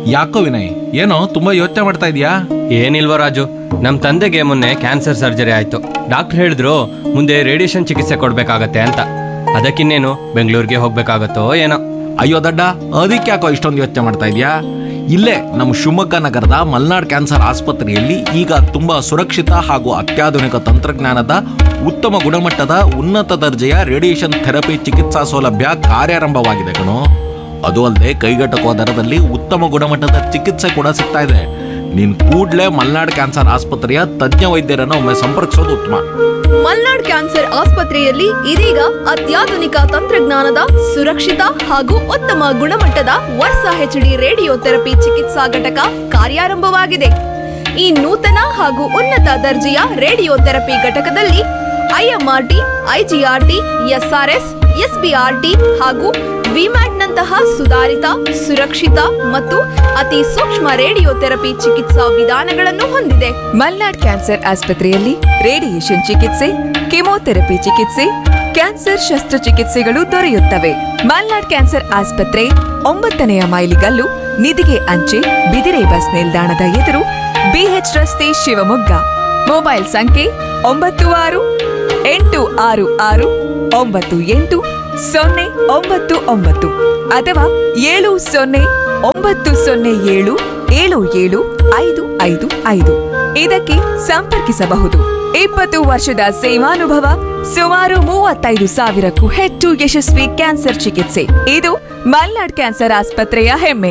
ಯಾಕೋ ವಿನಯ್ ಏನೋ ತುಂಬಾ ಯೋಚನೆ ಮಾಡ್ತಾ ಇದೀಯಾ ಏನಿಲ್ವ ರಾಜು ನಮ್ಮ ತಂದೆಗೆ ಮೊನ್ನೆ ಕ್ಯಾನ್ಸರ್ ಸರ್ಜರಿ ಆಯ್ತು ಡಾಕ್ಟರ್ ಹೇಳಿದ್ರು ಮುಂದೆ ರೇಡಿಯೇಷನ್ ಚಿಕಿತ್ಸೆ ಕೊಡ್ಬೇಕಾಗತ್ತೆ ಅಂತ ಅದಕ್ಕಿನ್ನೇನು ಬೆಂಗಳೂರಿಗೆ ಹೋಗ್ಬೇಕಾಗತ್ತೋ ಏನೋ ಅಯ್ಯೋ ದಡ್ಡ ಅದಕ್ಕೆ ಯಾಕೋ ಇಷ್ಟೊಂದು ಯೋಚನೆ ಮಾಡ್ತಾ ಇದೀಯಾ ಇಲ್ಲೇ ನಮ್ಮ ಶಿವಮೊಗ್ಗ ನಗರದ ಮಲ್ನಾಡ್ ಕ್ಯಾನ್ಸರ್ ಆಸ್ಪತ್ರೆಯಲ್ಲಿ ಈಗ ತುಂಬಾ ಸುರಕ್ಷಿತ ಹಾಗೂ ಅತ್ಯಾಧುನಿಕ ತಂತ್ರಜ್ಞಾನದ ಉತ್ತಮ ಗುಣಮಟ್ಟದ ಉನ್ನತ ದರ್ಜೆಯ ರೇಡಿಯೇಷನ್ ಥೆರಪಿ ಚಿಕಿತ್ಸಾ ಸೌಲಭ್ಯ ಕಾರ್ಯಾರಂಭವಾಗಿದೆ ಕಣೋ ಅದು ಅಲ್ಲದೆ ಕೈಗೆಟಕುವ ದರದಲ್ಲಿ ಉತ್ತಮ ಗುಣಮಟ್ಟದ ಚಿಕಿತ್ಸೆ ಕೂಡ ಸಿಗ್ತಾ ಇದೆ ನೀನ್ ಕೂಡ್ಲೇ ಮಲ್ನಾಡ್ ಕ್ಯಾನ್ಸರ್ ಆಸ್ಪತ್ರೆಯ ತಜ್ಞ ವೈದ್ಯರನ್ನು ಒಮ್ಮೆ ಸಂಪರ್ಕಿಸೋದು ಉತ್ತಮ ಮಲ್ನಾಡ್ ಕ್ಯಾನ್ಸರ್ ಆಸ್ಪತ್ರೆಯಲ್ಲಿ ಇದೀಗ ಅತ್ಯಾಧುನಿಕ ತಂತ್ರಜ್ಞಾನದ ಸುರಕ್ಷಿತ ಹಾಗೂ ಉತ್ತಮ ಗುಣಮಟ್ಟದ ವರ್ಸ ಹೆಚ್ಡಿ ರೇಡಿಯೋ ಥೆರಪಿ ಚಿಕಿತ್ಸಾ ಘಟಕ ಕಾರ್ಯಾರಂಭವಾಗಿದೆ ಈ ನೂತನ ಹಾಗೂ ಉನ್ನತ ದರ್ಜೆಯ ರೇಡಿಯೋ ಥೆರಪಿ ಘಟಕದಲ್ಲಿ ಐಎಂಆರ್ಟಿ ಐಜಿಆರ್ಟಿ ಎಸ್ಆರ್ಎಸ್ ಎಸ್ಬಿಆರ್ಟಿ ಹಾಗೂ ವಿಮ್ಯಾಟ್ನಂತಹ ಸುಧಾರಿತ ಸುರಕ್ಷಿತ ಮತ್ತು ಅತಿ ಸೂಕ್ಷ್ಮ ರೇಡಿಯೋ ಥೆರಪಿ ಚಿಕಿತ್ಸಾ ವಿಧಾನಗಳನ್ನು ಹೊಂದಿದೆ ಮಲ್ನಾಡ್ ಕ್ಯಾನ್ಸರ್ ಆಸ್ಪತ್ರೆಯಲ್ಲಿ ರೇಡಿಯೇಷನ್ ಚಿಕಿತ್ಸೆ ಕೆಮೊಥೆರಪಿ ಚಿಕಿತ್ಸೆ ಕ್ಯಾನ್ಸರ್ ಶಸ್ತ್ರಚಿಕಿತ್ಸೆಗಳು ದೊರೆಯುತ್ತವೆ ಮಲ್ನಾಡ್ ಕ್ಯಾನ್ಸರ್ ಆಸ್ಪತ್ರೆ ಒಂಬತ್ತನೆಯ ಮೈಲಿಗಲ್ಲು ನಿಧಿಗೆ ಅಂಚೆ ಬಿದಿರೆ ಬಸ್ ನಿಲ್ದಾಣದ ಎದುರು ಬಿಎಚ್ ರಸ್ತೆ ಶಿವಮೊಗ್ಗ ಮೊಬೈಲ್ ಸಂಖ್ಯೆ ಒಂಬತ್ತು ಆರು ಎಂಟು ಆರು ಆರು ಒಂಬತ್ತು ಎಂಟು ಸೊನ್ನೆ ಒಂಬತ್ತು ಒಂಬತ್ತು ಅಥವಾ ಏಳು ಸೊನ್ನೆ ಒಂಬತ್ತು ಸೊನ್ನೆ ಏಳು ಏಳು ಏಳು ಐದು ಐದು ಐದು ಇದಕ್ಕೆ ಸಂಪರ್ಕಿಸಬಹುದು ಇಪ್ಪತ್ತು ವರ್ಷದ ಸೇವಾನುಭವ ಸುಮಾರು ಮೂವತ್ತೈದು ಸಾವಿರಕ್ಕೂ ಹೆಚ್ಚು ಯಶಸ್ವಿ ಕ್ಯಾನ್ಸರ್ ಚಿಕಿತ್ಸೆ ಇದು ಮಲ್ನಾಡ್ ಕ್ಯಾನ್ಸರ್ ಆಸ್ಪತ್ರೆಯ ಹೆಮ್ಮೆ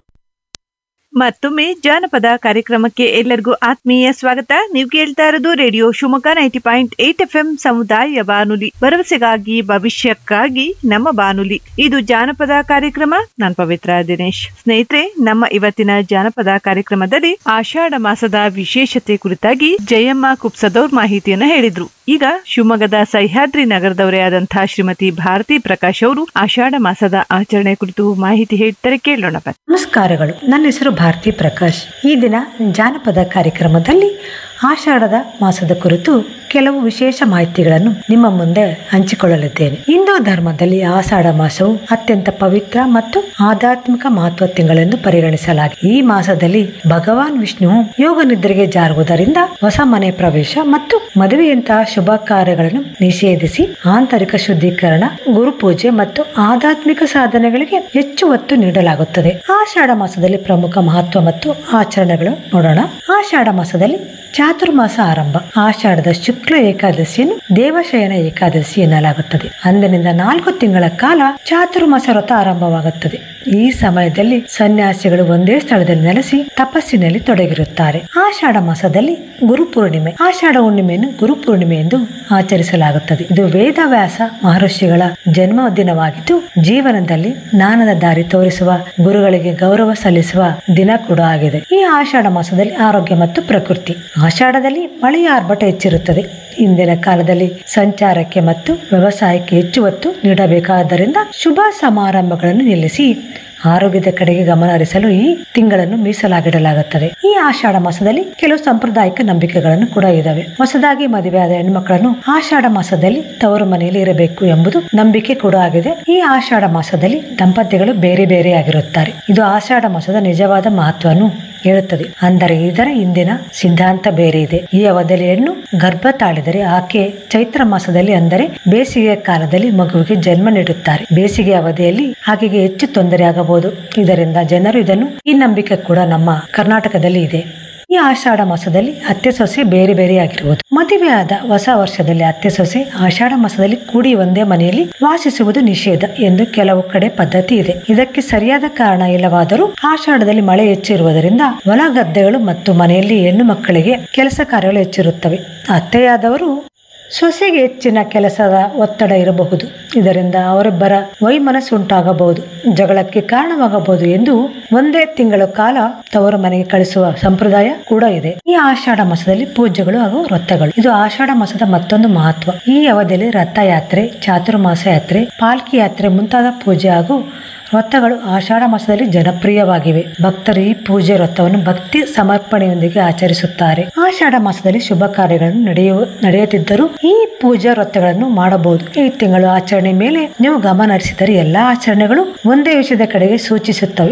ಮತ್ತೊಮ್ಮೆ ಜಾನಪದ ಕಾರ್ಯಕ್ರಮಕ್ಕೆ ಎಲ್ಲರಿಗೂ ಆತ್ಮೀಯ ಸ್ವಾಗತ ನೀವು ಕೇಳ್ತಾ ಇರೋದು radio Shivamogga ninety point eight F M ಸಮುದಾಯ ಬಾನುಲಿ ಭರವಸೆಗಾಗಿ ಭವಿಷ್ಯಕ್ಕಾಗಿ ನಮ್ಮ ಬಾನುಲಿ ಇದು ಜಾನಪದ ಕಾರ್ಯಕ್ರಮ ನಾನ್ ಪವಿತ್ರ ದಿನೇಶ್ ಸ್ನೇಹಿತರೆ ನಮ್ಮ ಇವತ್ತಿನ ಜಾನಪದ ಕಾರ್ಯಕ್ರಮದಲ್ಲಿ ಆಷಾಢ ಮಾಸದ ವಿಶೇಷತೆ ಕುರಿತಾಗಿ ಜಯಮ್ಮ ಕುಪ್ಸದವ್ರ ಮಾಹಿತಿಯನ್ನ ಹೇಳಿದ್ರು ಈಗ ಶಿವಮೊಗ್ಗದ ಸಹ್ಯಾದ್ರಿ ನಗರದವರೇ ಆದಂತಹ ಶ್ರೀಮತಿ ಭಾರತಿ ಪ್ರಕಾಶ್ ಅವರು ಆಷಾಢ ಮಾಸದ ಆಚರಣೆ ಕುರಿತು ಮಾಹಿತಿ ಹೇಳ್ತಾರೆ ಕೇಳೋಣ ಬನ್ನಿ. ನಮಸ್ಕಾರಗಳು ನನ್ನ ಹೆಸರು ಭಾರತಿ ಪ್ರಕಾಶ್ ಈ ದಿನ ಜಾನಪದ ಕಾರ್ಯಕ್ರಮದಲ್ಲಿ ಆಷಾಢದ ಮಾಸದ ಕುರಿತು ಕೆಲವು ವಿಶೇಷ ಮಾಹಿತಿಗಳನ್ನು ನಿಮ್ಮ ಮುಂದೆ ಹಂಚಿಕೊಳ್ಳಲಿದ್ದೇನೆ ಹಿಂದೂ ಧರ್ಮದಲ್ಲಿ ಆಷಾಢ ಮಾಸವು ಅತ್ಯಂತ ಪವಿತ್ರ ಮತ್ತು ಆಧ್ಯಾತ್ಮಿಕ ಮಹತ್ವ ತಿಂಗಳೆಂದು ಪರಿಗಣಿಸಲಾಗಿದೆ ಈ ಮಾಸದಲ್ಲಿ ಭಗವಾನ್ ವಿಷ್ಣುವು ಯೋಗ ನಿದ್ರೆಗೆ ಜಾರುವುದರಿಂದ ಹೊಸ ಮನೆ ಪ್ರವೇಶ ಮತ್ತು ಮದುವೆಯಂತಹ ಶುಭ ಕಾರ್ಯಗಳನ್ನು ನಿಷೇಧಿಸಿ ಆಂತರಿಕ ಶುದ್ಧೀಕರಣ ಗುರುಪೂಜೆ ಮತ್ತು ಆಧ್ಯಾತ್ಮಿಕ ಸಾಧನೆಗಳಿಗೆ ಹೆಚ್ಚು ಒತ್ತು ನೀಡಲಾಗುತ್ತದೆ ಆಷಾಢ ಮಾಸದಲ್ಲಿ ಪ್ರಮುಖ ಮಹತ್ವ ಮತ್ತು ಆಚರಣೆಗಳು ನೋಡೋಣ ಆಷಾಢ ಮಾಸದಲ್ಲಿ ಚಾತುರ್ಮಾಸ ಆರಂಭ ಆಷಾಢದ ಶುಕ್ಲ ಏಕಾದಶಿಯನ್ನು ದೇವಶಯನ ಏಕಾದಶಿ ಎನ್ನಲಾಗುತ್ತದೆ ಅಂದಿನಿಂದ ನಾಲ್ಕು ತಿಂಗಳ ಕಾಲ ಚಾತುರ್ಮಾಸ ವ್ರತ ಆರಂಭವಾಗುತ್ತದೆ ಈ ಸಮಯದಲ್ಲಿ ಸನ್ಯಾಸಿಗಳು ಒಂದೇ ಸ್ಥಳದಲ್ಲಿ ನೆಲೆಸಿ ತಪಸ್ಸಿನಲ್ಲಿ ತೊಡಗಿರುತ್ತಾರೆ ಆಷಾಢ ಮಾಸದಲ್ಲಿ ಗುರುಪೂರ್ಣಿಮೆ ಆಷಾಢ ಹುಣ್ಣಿಮೆಯನ್ನು ಗುರುಪೂರ್ಣಿಮೆ ಎಂದು ಆಚರಿಸಲಾಗುತ್ತದೆ ಇದು ವೇದವ್ಯಾಸ ಮಹರ್ಷಿಗಳ ಜನ್ಮ ದಿನವಾಗಿದ್ದು ಜೀವನದಲ್ಲಿ ಜ್ಞಾನದ ದಾರಿ ತೋರಿಸುವ ಗುರುಗಳಿಗೆ ಗೌರವ ಸಲ್ಲಿಸುವ ದಿನ ಕೂಡ ಆಗಿದೆ ಈ ಆಷಾಢ ಮಾಸದಲ್ಲಿ ಆರೋಗ್ಯ ಮತ್ತು ಪ್ರಕೃತಿ ಆಷಾಢದಲ್ಲಿ ಮಳೆಯ ಆರ್ಭಟ ಹೆಚ್ಚಿರುತ್ತದೆ ಇಂದಿನ ಕಾಲದಲ್ಲಿ ಸಂಚಾರಕ್ಕೆ ಮತ್ತು ವ್ಯವಸಾಯಕ್ಕೆ ಹೆಚ್ಚು ಒತ್ತು ನೀಡಬೇಕಾದ್ದರಿಂದ ಶುಭ ಸಮಾರಂಭಗಳನ್ನು ನಿಲ್ಲಿಸಿ ಆರೋಗ್ಯದ ಕಡೆಗೆ ಗಮನ ಹರಿಸಲು ಈ ತಿಂಗಳನ್ನು ಮೀಸಲಾಗಿಡಲಾಗುತ್ತದೆ ಈ ಆಷಾಢ ಮಾಸದಲ್ಲಿ ಕೆಲವು ಸಾಂಪ್ರದಾಯಿಕ ನಂಬಿಕೆಗಳನ್ನು ಕೂಡ ಇದಾವೆ ಹೊಸದಾಗಿ ಮದುವೆಯಾದ ಹೆಣ್ಮಕ್ಳನ್ನು ಆಷಾಢ ಮಾಸದಲ್ಲಿ ತವರು ಮನೆಯಲ್ಲಿ ಇರಬೇಕು ಎಂಬುದು ನಂಬಿಕೆ ಕೂಡ ಆಗಿದೆ ಈ ಆಷಾಢ ಮಾಸದಲ್ಲಿ ದಂಪತಿಗಳು ಬೇರೆ ಬೇರೆ ಆಗಿರುತ್ತಾರೆ ಇದು ಆಷಾಢ ಮಾಸದ ನಿಜವಾದ ಮಹತ್ವವನ್ನು ಹೇಳುತ್ತದೆ ಅಂದರೆ ಇದರ ಹಿಂದಿನ ಸಿದ್ಧಾಂತ ಬೇರೆ ಇದೆ ಈ ಅವಧಿಯಲ್ಲಿ ಹೆಣ್ಣು ಗರ್ಭ ತಾಳಿದರೆ ಆಕೆ ಚೈತ್ರ ಮಾಸದಲ್ಲಿ ಅಂದರೆ ಬೇಸಿಗೆಯ ಕಾಲದಲ್ಲಿ ಮಗುವಿಗೆ ಜನ್ಮ ನೀಡುತ್ತಾರೆ ಬೇಸಿಗೆ ಅವಧಿಯಲ್ಲಿ ಆಕೆಗೆ ಹೆಚ್ಚು ತೊಂದರೆ ಆಗಬಹುದು ಇದರಿಂದ ಜನರು ಇದನ್ನು ಈ ನಂಬಿಕೆ ಕೂಡ ನಮ್ಮ ಕರ್ನಾಟಕದಲ್ಲಿ ಇದೆ ಈ ಆಷಾಢ ಮಾಸದಲ್ಲಿ ಅತ್ತೆ ಸೊಸೆ ಬೇರೆ ಬೇರೆಯಾಗಿರುವುದು ಮದುವೆಯಾದ ಹೊಸ ವರ್ಷದಲ್ಲಿ ಅತ್ತೆ ಸೊಸೆ ಆಷಾಢ ಮಾಸದಲ್ಲಿ ಕೂಡಿ ಒಂದೇ ಮನೆಯಲ್ಲಿ ವಾಸಿಸುವುದು ನಿಷೇಧ ಎಂದು ಕೆಲವು ಕಡೆ ಪದ್ಧತಿ ಇದೆ ಇದಕ್ಕೆ ಸರಿಯಾದ ಕಾರಣ ಇಲ್ಲವಾದರೂ ಆಷಾಢದಲ್ಲಿ ಮಳೆ ಹೆಚ್ಚಿರುವುದರಿಂದ ಹೊಲ ಗದ್ದೆಗಳು ಮತ್ತು ಮನೆಯಲ್ಲಿ ಹೆಣ್ಣು ಮಕ್ಕಳಿಗೆ ಕೆಲಸ ಕಾರ್ಯಗಳು ಹೆಚ್ಚಿರುತ್ತವೆ ಅತ್ತೆಯಾದವರು ಸೊಸೆಗೆ ಹೆಚ್ಚಿನ ಕೆಲಸದ ಒತ್ತಡ ಇರಬಹುದು ಇದರಿಂದ ಅವರಿಬ್ಬರ ವೈಮನಸ್ಸು ಉಂಟಾಗಬಹುದು ಜಗಳಕ್ಕೆ ಕಾರಣವಾಗಬಹುದು ಎಂದು ಒಂದೇ ತಿಂಗಳ ಕಾಲ ತವರು ಮನೆಗೆ ಕಳಿಸುವ ಸಂಪ್ರದಾಯ ಕೂಡ ಇದೆ ಈ ಆಷಾಢ ಮಾಸದಲ್ಲಿ ಪೂಜೆಗಳು ಹಾಗೂ ವ್ರತಗಳು ಇದು ಆಷಾಢ ಮಾಸದ ಮತ್ತೊಂದು ಮಹತ್ವ ಈ ಅವಧಿಯಲ್ಲಿ ರಥಯಾತ್ರೆ ಚಾತುರ್ಮಾಸ ಯಾತ್ರೆ ಪಾಲ್ಕಿ ಯಾತ್ರೆ ಮುಂತಾದ ಪೂಜೆ ಹಾಗೂ ವ್ರತಗಳು ಆಷಾಢ ಮಾಸದಲ್ಲಿ ಜನಪ್ರಿಯವಾಗಿವೆ ಭಕ್ತರು ಈ ಪೂಜೆ ವ್ರತವನ್ನು ಭಕ್ತಿ ಸಮರ್ಪಣೆಯೊಂದಿಗೆ ಆಚರಿಸುತ್ತಾರೆ ಆಷಾಢ ಮಾಸದಲ್ಲಿ ಶುಭ ಕಾರ್ಯಗಳನ್ನು ನಡೆಯುವ ನಡೆಯುತ್ತಿದ್ದರೂ ಈ ಪೂಜಾ ವ್ರತಗಳನ್ನು ಮಾಡಬಹುದು ಈ ತಿಂಗಳು ಆಚರಣೆ ಮೇಲೆ ನೀವು ಗಮನ ಹರಿಸಿದರೆ ಎಲ್ಲಾ ಆಚರಣೆಗಳು ಒಂದೇ ವಿಷಯದ ಕಡೆಗೆ ಸೂಚಿಸುತ್ತವೆ ಮತ್ತು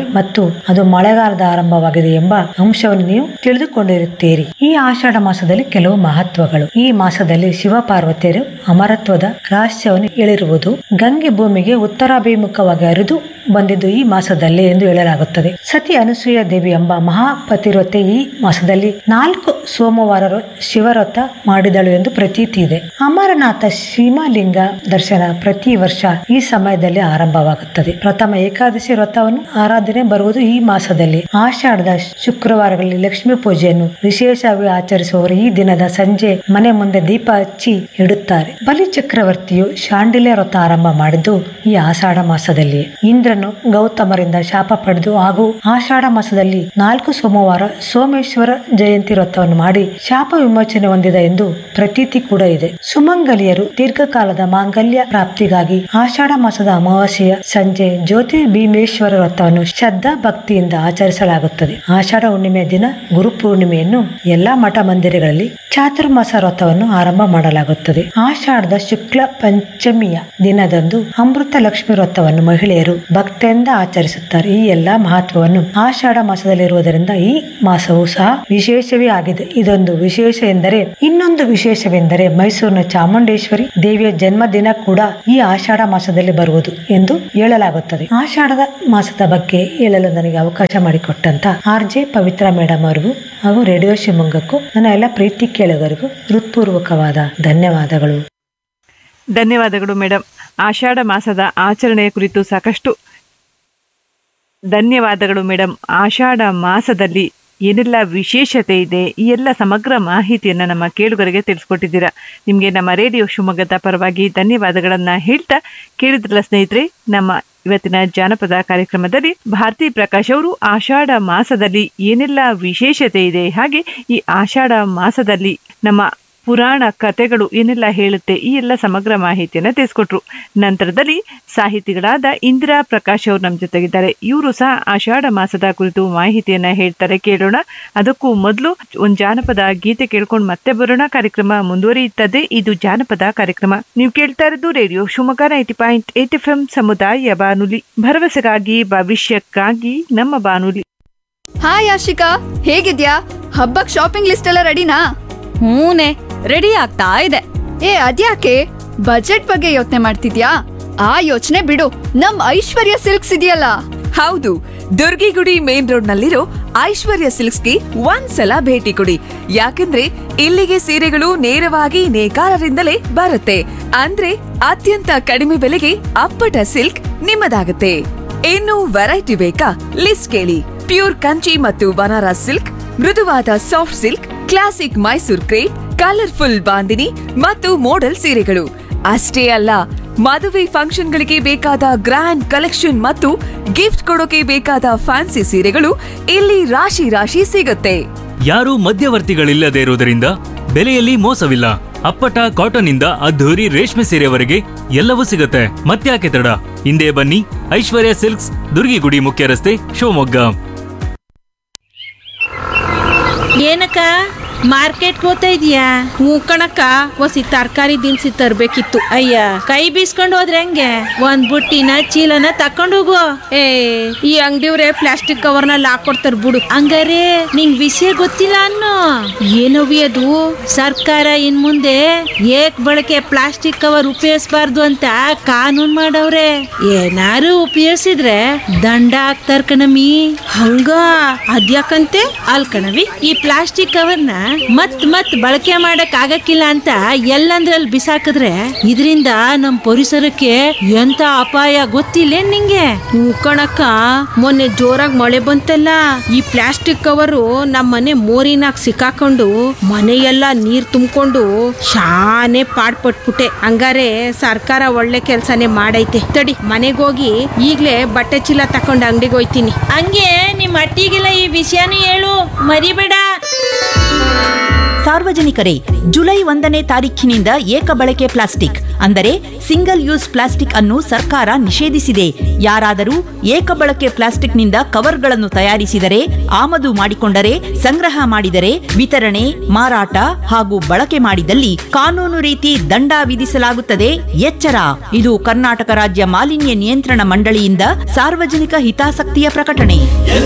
ಅದು ಮಳೆಗಾಲದ ಆರಂಭವಾಗಿದೆ ಎಂಬ ಅಂಶವನ್ನು ನೀವು ತಿಳಿದುಕೊಂಡಿರುತ್ತೀರಿ ಈ ಆಷಾಢ ಮಾಸದಲ್ಲಿ ಕೆಲವು ಮಹತ್ವಗಳು ಈ ಮಾಸದಲ್ಲಿ ಶಿವ ಪಾರ್ವತಿಯರು ಅಮರತ್ವದ ರಹಸ್ಯವನ್ನು ಹೇಳಿರುವುದು ಗಂಗೆ ಭೂಮಿಗೆ ಉತ್ತರಾಭಿಮುಖವಾಗಿ ಹರಿದು ಬಂದಿದ್ದು ಈ ಮಾಸದಲ್ಲಿ ಎಂದು ಹೇಳಲಾಗುತ್ತದೆ ಸತಿ ಅನಸೂಯ ದೇವಿ ಎಂಬ ಮಹಾಪತಿವ್ರತೆ ಈ ಮಾಸದಲ್ಲಿ ನಾಲ್ಕು ಸೋಮವಾರ ಶಿವವ್ರತ ಮಾಡಿದಳು ಎಂದು ಪ್ರತೀತಿ ಇದೆ ಅಮರನಾಥ ಶಿವಲಿಂಗ ದರ್ಶನ ಪ್ರತಿ ವರ್ಷ ಈ ಸಮಯದಲ್ಲಿ ಆರಂಭವಾಗುತ್ತದೆ ಪ್ರಥಮ ಏಕಾದಶಿ ವ್ರತವನ್ನು ಆರಾಧನೆ ಬರುವುದು ಈ ಮಾಸದಲ್ಲಿ ಆಷಾಢದ ಶುಕ್ರವಾರಗಳಲ್ಲಿ ಲಕ್ಷ್ಮೀ ಪೂಜೆಯನ್ನು ವಿಶೇಷವಾಗಿ ಆಚರಿಸುವವರು ಈ ದಿನದ ಸಂಜೆ ಮನೆ ಮುಂದೆ ದೀಪ ಹಚ್ಚಿ ಇಡುತ್ತಾರೆ ಬಲಿ ಚಕ್ರವರ್ತಿಯು ಶಾಂಡಿಲ್ಯ ವ್ರತ ಆರಂಭ ಮಾಡಿದ್ದು ಈ ಆಷಾಢ ಮಾಸದಲ್ಲಿ ಇಂದ್ರನು ಗೌತಮರಿಂದ ಶಾಪ ಪಡೆದು ಹಾಗೂ ಆಷಾಢ ಮಾಸದಲ್ಲಿ ನಾಲ್ಕು ಸೋಮವಾರ ಸೋಮೇಶ್ವರ ಜಯಂತಿ ವ್ರತವನ್ನು ಮಾಡಿ ಶಾಪ ವಿಮೋಚನೆ ಹೊಂದಿದ ಎಂದು ಪ್ರತೀತಿ ಕೂಡ ಇದೆ ಸುಮಂಗಲಿಯರು ದೀರ್ಘಕಾಲದ ಮಾಂಗಲ್ಯ ಪ್ರಾಪ್ತಿಗಾಗಿ ಆಷಾಢ ಮಾಸದ ಅಮಾವಾಸ್ಯೆಯ ಸಂಜೆ ಜ್ಯೋತಿ ಭೀಮೇಶ್ವರ ವ್ರತವನ್ನು ಶ್ರದ್ಧಾ ಭಕ್ತಿಯಿಂದ ಆಚರಿಸಲಾಗುತ್ತದೆ ಆಷಾಢ ಹುಣ್ಣಿಮೆಯ ದಿನ ಗುರುಪೂರ್ಣಿಮೆಯನ್ನು ಎಲ್ಲಾ ಮಠ ಮಂದಿರಗಳಲ್ಲಿ ಚಾತುರ್ಮಾಸ ವ್ರತವನ್ನು ಆರಂಭ ಮಾಡಲಾಗುತ್ತದೆ ಆಷಾಢದ ಶುಕ್ಲ ಪಂಚಮಿಯ ದಿನದಂದು ಅಮೃತ ಲಕ್ಷ್ಮಿ ವ್ರತವನ್ನು ಮಹಿಳೆಯರು ಭಕ್ತಿಯಿಂದ ಆಚರಿಸುತ್ತಾರೆ ಈ ಎಲ್ಲಾ ಮಹತ್ವವನ್ನು ಆಷಾಢ ಮಾಸದಲ್ಲಿರುವುದರಿಂದ ಈ ಮಾಸವು ಸಹ ವಿಶೇಷವೇ ಆಗಿದೆ ಇದೊಂದು ವಿಶೇಷ ಎಂದರೆ ಇನ್ನೊಂದು ವಿಶೇಷವೆಂದರೆ ಮೈಸೂರಿನ ಚಾಮುಂಡೇಶ್ವರಿ ದೇವಿಯ ಜನ್ಮದಿನ ಕೂಡ ಈ ಆಷಾಢ ಮಾಸದಲ್ಲಿ ಬರುವುದು ಎಂದು ಹೇಳಲಾಗುತ್ತದೆ ಆಷಾಢದ ಮಾಸದ ಬಗ್ಗೆ ಹೇಳಲು ನನಗೆ ಅವಕಾಶ ಮಾಡಿಕೊಟ್ಟಂತ ಆರ್ ಜೆ ಪವಿತ್ರ ಮೇಡಮ್ ಅವರಿಗೂ ಹಾಗೂ ರೇಡಿಯೋ ಶಿವಮೊಗ್ಗಕ್ಕೂ ನನ್ನ ಎಲ್ಲ ಪ್ರೀತಿ ಕೇಳುಗರಿಗೂ ಹೃತ್ಪೂರ್ವಕವಾದ ಧನ್ಯವಾದಗಳು ಧನ್ಯವಾದಗಳು ಮೇಡಮ್ ಆಷಾಢ ಮಾಸದ ಆಚರಣೆಯ ಕುರಿತು ಸಾಕಷ್ಟು ಧನ್ಯವಾದಗಳು ಮೇಡಮ್ ಆಷಾಢ ಮಾಸದಲ್ಲಿ ಏನೆಲ್ಲ ವಿಶೇಷತೆ ಇದೆ ಈ ಎಲ್ಲ ಸಮಗ್ರ ಮಾಹಿತಿಯನ್ನು ನಮ್ಮ ಕೇಳುಗರಿಗೆ ತಿಳಿಸ್ಕೊಟ್ಟಿದ್ದೀರಾ ನಿಮಗೆ ನಮ್ಮ ರೇಡಿಯೋ ಶಿವಮೊಗ್ಗದ ಪರವಾಗಿ ಧನ್ಯವಾದಗಳನ್ನ ಹೇಳ್ತಾ ಕೇಳಿದ್ರಲ್ಲ ಸ್ನೇಹಿತರೆ ನಮ್ಮ ಇವತ್ತಿನ ಜಾನಪದ ಕಾರ್ಯಕ್ರಮದಲ್ಲಿ ಭಾರತಿ ಪ್ರಕಾಶ್ ಅವರು ಆಷಾಢ ಮಾಸದಲ್ಲಿ ಏನೆಲ್ಲ ವಿಶೇಷತೆ ಇದೆ ಹಾಗೆ ಈ ಆಷಾಢ ಮಾಸದಲ್ಲಿ ನಮ್ಮ ಪುರಾಣ ಕಥೆಗಳು ಏನೆಲ್ಲ ಹೇಳುತ್ತೆ ಈ ಎಲ್ಲ ಸಮಗ್ರ ಮಾಹಿತಿಯನ್ನ ತಿಳಿಸ್ಕೊಟ್ರು ನಂತರದಲ್ಲಿ ಸಾಹಿತಿಗಳಾದ ಇಂದಿರಾ ಪ್ರಕಾಶ್ ಅವರು ನಮ್ಮ ಜೊತೆಗಿದ್ದಾರೆ ಇವರು ಸಹ ಆಷಾಢ ಮಾಸದ ಕುರಿತು ಮಾಹಿತಿಯನ್ನ ಹೇಳ್ತಾರೆ ಕೇಳೋಣ ಅದಕ್ಕೂ ಮೊದಲು ಒಂದು ಜಾನಪದ ಗೀತೆ ಕೇಳ್ಕೊಂಡು ಮತ್ತೆ ಬರೋಣ ಕಾರ್ಯಕ್ರಮ ಮುಂದುವರಿಯುತ್ತದೆ ಇದು ಜಾನಪದ ಕಾರ್ಯಕ್ರಮ ನೀವು ಕೇಳ್ತಾ ಇರೋದು radio Shivamogga ninety point eight F M ಸಮುದಾಯ ಬಾನುಲಿ ಭರವಸೆಗಾಗಿ ಭವಿಷ್ಯಕ್ಕಾಗಿ ನಮ್ಮ ಬಾನುಲಿ ಹಾಯ್ ಆಶಿಕಾ ಹೇಗಿದ್ಯಾ ಹಬ್ಬಕ್ ಶಾಪಿಂಗ್ ಲಿಸ್ಟ್ ಎಲ್ಲ ರೆಡಿನಾ ಹೂನೆ ರೆಡಿ ಆಗ್ತಾ ಇದೆ ಏ ಅದ್ಯಾಕೆ ಬಜೆಟ್ ಬಗ್ಗೆ ಯೋಚನೆ ಮಾಡ್ತಿದ್ಯಾ ಆ ಯೋಚನೆ ಬಿಡು ನಮ್ ಐಶ್ವರ್ಯ ಸಿಲ್ಕ್ಸ್ ಇದೆಯಲ್ಲ ಹೌದು ದುರ್ಗಿಗುಡಿ ಮೇನ್ ರೋಡ್ ನಲ್ಲಿರೋ ಐಶ್ವರ್ಯ ಸಿಲ್ಕ್ಸ್ಗೆ ಒಂದ್ಸಲ ಭೇಟಿ ಕೊಡಿ ಯಾಕಂದ್ರೆ ಇಲ್ಲಿಗೆ ಸೀರೆಗಳು ನೇರವಾಗಿ ನೇಕಾರರಿಂದಲೇ ಬರುತ್ತೆ ಅಂದ್ರೆ ಅತ್ಯಂತ ಕಡಿಮೆ ಬೆಲೆಗೆ ಅಪ್ಪಟ ಸಿಲ್ಕ್ ನಿಮ್ಮದಾಗುತ್ತೆ ಇನ್ನು ವೆರೈಟಿ ಬೇಕಾ ಲಿಸ್ಟ್ ಕೇಳಿ ಪ್ಯೂರ್ ಕಂಚಿ ಮತ್ತು ಬನಾರಸ್ ಸಿಲ್ಕ್ ಮೃದುವಾದ soft silk classic Mysore crepe colourful bandhani ಮತ್ತು ಮೋಡಲ್ ಸೀರೆಗಳು ಅಷ್ಟೇ ಅಲ್ಲ ಮದುವೆ ಫಂಕ್ಷನ್ಗಳಿಗೆ ಬೇಕಾದ ಗ್ರ್ಯಾಂಡ್ ಕಲೆಕ್ಷನ್ ಮತ್ತು ಗಿಫ್ಟ್ ಕೊಡೋಕೆ ಬೇಕಾದ ಫ್ಯಾನ್ಸಿ ಸೀರೆಗಳು ಇಲ್ಲಿ ರಾಶಿ ರಾಶಿ ಸಿಗುತ್ತೆ ಯಾರೂ ಮಧ್ಯವರ್ತಿಗಳಿಲ್ಲದೆ ಇರುವುದರಿಂದ ಬೆಲೆಯಲ್ಲಿ ಮೋಸವಿಲ್ಲ ಅಪ್ಪಟ ಕಾಟನ್ ಇಂದ ಅದ್ಧೂರಿ ರೇಷ್ಮೆ ಸೀರೆವರೆಗೆ ಎಲ್ಲವೂ ಸಿಗುತ್ತೆ ಮತ್ತ್ಯಾಕೆ ತಡ ಹಿಂದೆ ಬನ್ನಿ ಐಶ್ವರ್ಯ ಸಿಲ್ಕ್ಸ್ ದುರ್ಗಿಗುಡಿ ಮುಖ್ಯ ರಸ್ತೆ ಶಿವಮೊಗ್ಗ ಏನಕ್ಕ ಮಾರ್ಕೆಟ್ ಹೋಗ್ತಾ ಇದೀಯಾ ಹ್ಞೂ ಕಣಕ್ಕ ಒಸಿ ತರಕಾರಿ ದಿನಸಿ ತರ್ಬೇಕಿತ್ತು ಅಯ್ಯ ಕೈ ಬೀಸ್ಕೊಂಡು ಹೋದ್ರೆ ಹೆಂಗೆ ಒಂದ್ ಬುಟ್ಟಿನ ಚೀಲನ ತಕೊಂಡು ಹೋಗು ಏ ಈ ಅಂಗಡಿಯವ್ರೆ ಪ್ಲಾಸ್ಟಿಕ್ ಕವರ್ನಲ್ಲಿ ಹಾಕೊಡ್ತಾರ ಬಿಡು ಹಂಗಾರೆ ನಿಂಗ್ ವಿಷಯ ಗೊತ್ತಿಲ್ಲ ಅನ್ನೋ ಏನವಿ ಅದು ಸರ್ಕಾರ ಇನ್ ಮುಂದೆ ಏಕ್ ಬಳಕೆ ಪ್ಲಾಸ್ಟಿಕ್ ಕವರ್ ಉಪಯೋಗಿಸಬಾರ್ದು ಅಂತ ಕಾನೂನ್ ಮಾಡವ್ರೆ ಏನಾರು ಉಪಯೋಗಿಸಿದ್ರೆ ದಂಡ ಹಾಕ್ತಾರ ಕಣಮಿ ಹಂಗ ಅದ್ಯಾಕಂತೆ ಅಲ್ ಕಣವಿ ಈ ಪ್ಲಾಸ್ಟಿಕ್ ಕವರ್ನ ಮತ್ ಮತ್ ಬಳಕೆ ಮಾಡಕ್ ಆಗಕ್ಕಿಲ್ಲ ಅಂತ ಎಲ್ಲಂದ್ರಲ್ಲಿ ಬಿಸಾಕಿದ್ರೆ ಇದರಿಂದ ನಮ್ ಪರಿಸರಕ್ಕೆ ಎಂತ ಅಪಾಯ ಗೊತ್ತಿಲ್ಲ ನಿಂಗೆ ಕಣಕ್ಕ ಮೊನ್ನೆ ಜೋರಾಗಿ ಮಳೆ ಬಂತಲ್ಲ ಈ ಪ್ಲಾಸ್ಟಿಕ್ ಕವರು ನಮ್ಮ ಮನೆ ಮೋರಿನಾಗ ಸಿಕ್ಕಾಕೊಂಡು ಮನೆಯೆಲ್ಲ ನೀರ್ ತುಂಬಿಕೊಂಡು ಶಾನೆ ಪಾಡ್ಪಟ್ಬಿಟ್ಟೆ ಹಂಗಾರೆ ಸರ್ಕಾರ ಒಳ್ಳೆ ಕೆಲ್ಸನೇ ಮಾಡೈತೆ ತಡಿ ಮನೆಗೋಗಿ ಈಗ್ಲೇ ಬಟ್ಟೆ ಚೀಲ ತಕೊಂಡು ಅಂಗಡಿಗೆ ಹೋಯ್ತೀನಿ ಹಂಗೆ ನಿಮ್ ಅಟ್ಟಿಗೆಲ್ಲ ಈ ವಿಷಯನೂ ಹೇಳು ಮರಿಬೇಡ ಸಾರ್ವಜನಿಕರೇ ಜುಲೈ ಒಂದನೇ ತಾರೀಖಿನಿಂದ ಏಕ ಬಳಕೆ ಪ್ಲಾಸ್ಟಿಕ್ ಅಂದರೆ ಸಿಂಗಲ್ ಯೂಸ್ ಪ್ಲಾಸ್ಟಿಕ್ ಅನ್ನು ಸರ್ಕಾರ ನಿಷೇಧಿಸಿದೆ ಯಾರಾದರೂ ಏಕಬಳಕೆ ಪ್ಲಾಸ್ಟಿಕ್ನಿಂದ ಕವರ್ಗಳನ್ನು ತಯಾರಿಸಿದರೆ ಆಮದು ಮಾಡಿಕೊಂಡರೆ ಸಂಗ್ರಹ ಮಾಡಿದರೆ ವಿತರಣೆ ಮಾರಾಟ ಹಾಗೂ ಬಳಕೆ ಮಾಡಿದಲ್ಲಿ ಕಾನೂನು ರೀತಿ ದಂಡ ವಿಧಿಸಲಾಗುತ್ತದೆ ಎಚ್ಚರ ಇದು ಕರ್ನಾಟಕ ರಾಜ್ಯ ಮಾಲಿನ್ಯ ನಿಯಂತ್ರಣ ಮಂಡಳಿಯಿಂದ ಸಾರ್ವಜನಿಕ ಹಿತಾಸಕ್ತಿಯ ಪ್ರಕಟಣೆ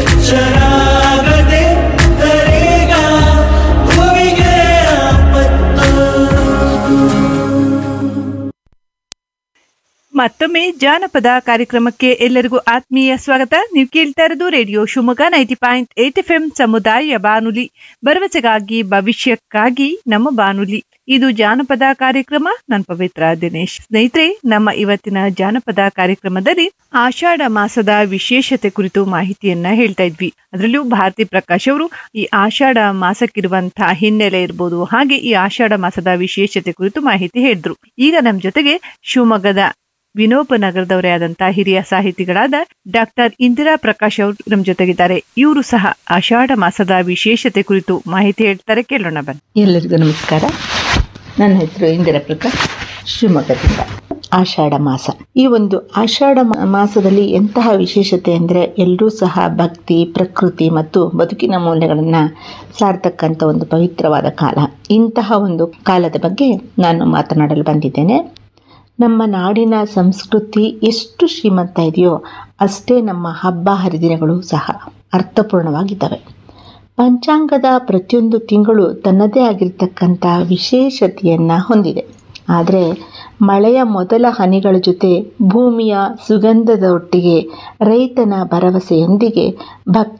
ಮತ್ತೊಮ್ಮೆ ಜಾನಪದ ಕಾರ್ಯಕ್ರಮಕ್ಕೆ ಎಲ್ಲರಿಗೂ ಆತ್ಮೀಯ ಸ್ವಾಗತ ನೀವು ಕೇಳ್ತಾ ಇರೋದು radio Shivamogga ninety point eight F M ಸಮುದಾಯ ಬಾನುಲಿ ಭರವಸೆಗಾಗಿ ಭವಿಷ್ಯಕ್ಕಾಗಿ ನಮ್ಮ ಬಾನುಲಿ ಇದು ಜಾನಪದ ಕಾರ್ಯಕ್ರಮ ನಾನು ಪವಿತ್ರ ದಿನೇಶ್ ಸ್ನೇಹಿತರೆ ನಮ್ಮ ಇವತ್ತಿನ ಜಾನಪದ ಕಾರ್ಯಕ್ರಮದಲ್ಲಿ ಆಷಾಢ ಮಾಸದ ವಿಶೇಷತೆ ಕುರಿತು ಮಾಹಿತಿಯನ್ನ ಹೇಳ್ತಾ ಇದ್ವಿ ಅದರಲ್ಲೂ ಭಾರತಿ ಪ್ರಕಾಶ್ ಅವರು ಈ ಆಷಾಢ ಮಾಸಕ್ಕಿರುವಂತಹ ಹಿನ್ನೆಲೆ ಇರ್ಬೋದು ಹಾಗೆ ಈ ಆಷಾಢ ಮಾಸದ ವಿಶೇಷತೆ ಕುರಿತು ಮಾಹಿತಿ ಹೇಳಿದ್ರು ಈಗ ನಮ್ಮ ಜೊತೆಗೆ ಶಿವಮೊಗ್ಗದ ವಿನೋಪ ನಗರದವರೇ ಆದಂತಹ ಹಿರಿಯ ಸಾಹಿತಿಗಳಾದ ಡಾಕ್ಟರ್ ಇಂದಿರಾ ಪ್ರಕಾಶ್ ಅವರು ನಮ್ಮ ಜೊತೆಗಿದ್ದಾರೆ ಇವರು ಸಹ ಆಷಾಢ ಮಾಸದ ವಿಶೇಷತೆ ಕುರಿತು ಮಾಹಿತಿ ಹೇಳ್ತಾರೆ ಕೇಳೋಣ ಬನ್ನಿ ಎಲ್ಲರಿಗೂ ನಮಸ್ಕಾರ ನನ್ನ ಹೆಸರು ಇಂದಿರಾ ಪ್ರಕಾಶ್ ಶಿವಮೊಗ್ಗದಿಂದ ಆಷಾಢ ಮಾಸ ಈ ಒಂದು ಆಷಾಢ ಮ- ಮಾಸದಲ್ಲಿ ಎಂತಹ ವಿಶೇಷತೆ ಅಂದರೆ ಎಲ್ಲರೂ ಸಹ ಭಕ್ತಿ ಪ್ರಕೃತಿ ಮತ್ತು ಬದುಕಿನ ಮೌಲ್ಯಗಳನ್ನು ಸಾರ್ತಕ್ಕಂಥ ಒಂದು ಪವಿತ್ರವಾದ ಕಾಲ ಇಂತಹ ಒಂದು ಕಾಲದ ಬಗ್ಗೆ ನಾನು ಮಾತನಾಡಲು ಬಂದಿದ್ದೇನೆ ನಮ್ಮ ನಾಡಿನ ಸಂಸ್ಕೃತಿ ಎಷ್ಟು ಶ್ರೀಮಂತ ಇದೆಯೋ ಅಷ್ಟೇ ನಮ್ಮ ಹಬ್ಬ ಹರಿದಿನಗಳು ಸಹ ಅರ್ಥಪೂರ್ಣವಾಗಿದ್ದಾವೆ ಪಂಚಾಂಗದ ಪ್ರತಿಯೊಂದು ತಿಂಗಳು ತನ್ನದೇ ಆಗಿರ್ತಕ್ಕಂಥ ವಿಶೇಷತೆಯನ್ನು ಹೊಂದಿದೆ ಆದರೆ ಮಳೆಯ ಮೊದಲ ಹನಿಗಳ ಜೊತೆ ಭೂಮಿಯ ಸುಗಂಧದ ಒಟ್ಟಿಗೆ ರೈತನ ಭರವಸೆಯೊಂದಿಗೆ ಭಕ್ತಿ